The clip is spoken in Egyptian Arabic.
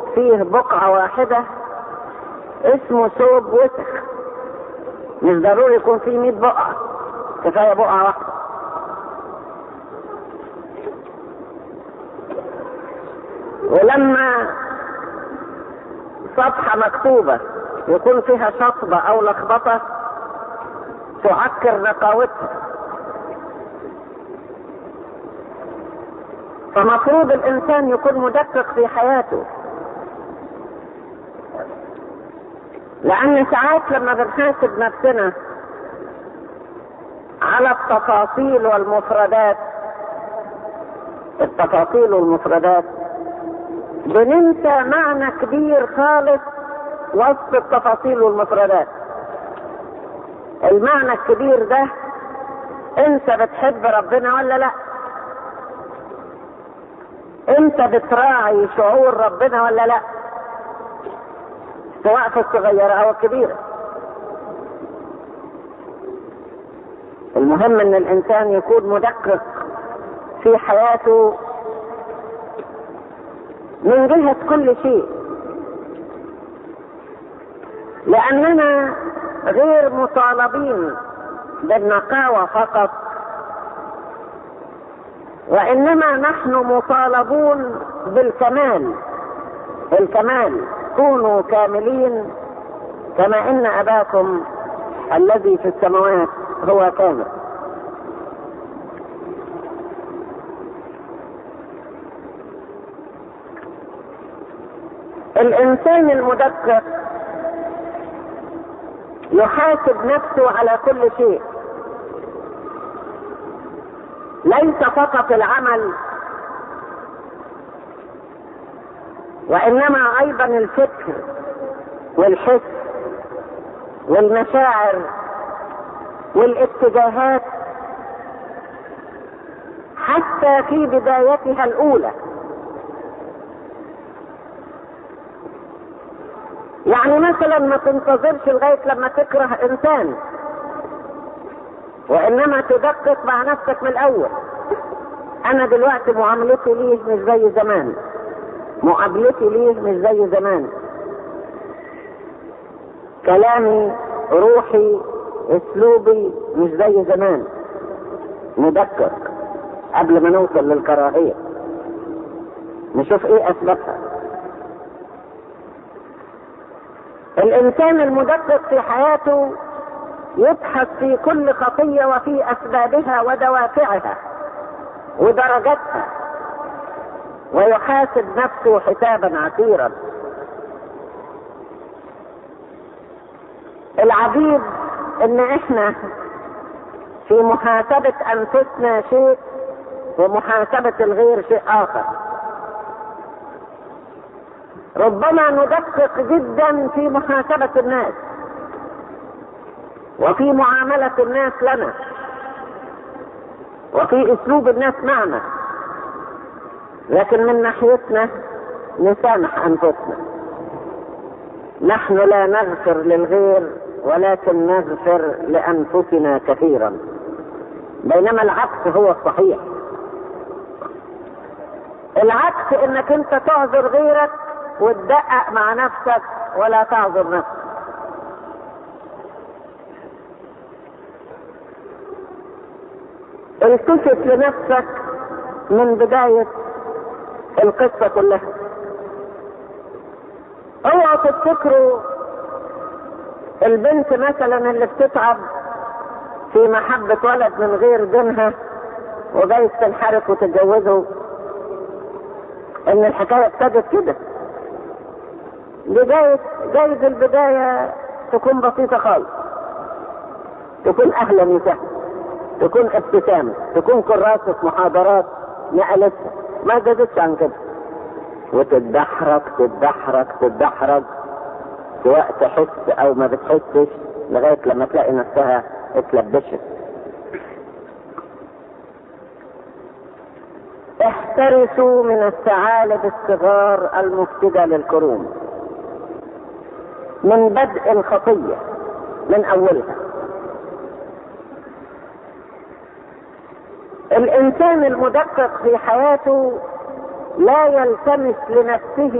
فيه بقعة واحدة اسمه ثوب وسخ مش ضروري يكون فيه 100 بقعة كفاية بقعة واحدة ولما صفحة مكتوبة يكون فيها شطبة أو لخبطة تعكر نقاوتها فمفروض الإنسان يكون مدقق في حياته لأن ساعات لما بنحاسب نفسنا على التفاصيل والمفردات التفاصيل والمفردات بننسى معنى كبير خالص وسط التفاصيل والمفردات المعنى الكبير ده انت بتحب ربنا ولا لا انت بتراعي شعور ربنا ولا لا سواء في الصغيرة او الكبيرة المهم ان الانسان يكون مدقق في حياته من جهة كل شيء لأننا غير مطالبين بالنقاوة فقط وإنما نحن مطالبون بالكمال الكمال كونوا كاملين كما إن أباكم الذي في السماوات هو كامل الانسان المدقق يحاسب نفسه على كل شيء ليس فقط العمل وانما ايضا الفكر والحس والمشاعر والاتجاهات حتى في بدايتها الاولى يعني مثلا ما تنتظرش لغاية لما تكره انسان وانما تدقق مع نفسك من الاول انا دلوقتي معاملتي ليه مش زي زمان مقابلتي ليه مش زي زمان كلامي روحي اسلوبي مش زي زمان ندقق قبل ما نوصل للكراهية نشوف ايه اسبابها الانسان المدقق في حياته يبحث في كل خطية وفي اسبابها ودوافعها ودرجاتها ويحاسب نفسه حسابا عسيرا العجيب ان احنا في محاسبة انفسنا شيء ومحاسبة الغير شيء اخر ربما ندقق جدا في محاسبة الناس وفي معاملة الناس لنا وفي اسلوب الناس معنا لكن من ناحيتنا نسامح انفسنا نحن لا نغفر للغير ولكن نغفر لانفسنا كثيرا بينما العكس هو الصحيح العكس انك انت تعذر غيرك وتدقق مع نفسك ولا تعذر نفسك التفت لنفسك من بداية القصة كلها اوعوا تفتكروا البنت مثلا اللي بتتعب في محبة ولد من غير دينها وجايز تنحرف وتتجوزه ان الحكاية ابتدت كده دي جايز جايز البداية تكون بسيطة خالص تكون اهلا وسهلا تكون ابتسامة تكون كراسة محاضرات نقلتها ما زادتش عن كده وتتدحرج تتدحرج تتدحرج سواء تحس او ما بتحسش لغاية لما تلاقي نفسها اتلبشت احترسوا من الثعالب الصغار المفسدة للكروم من بدء الخطية من اولها الانسان المدقق في حياته لا يلتمس لنفسه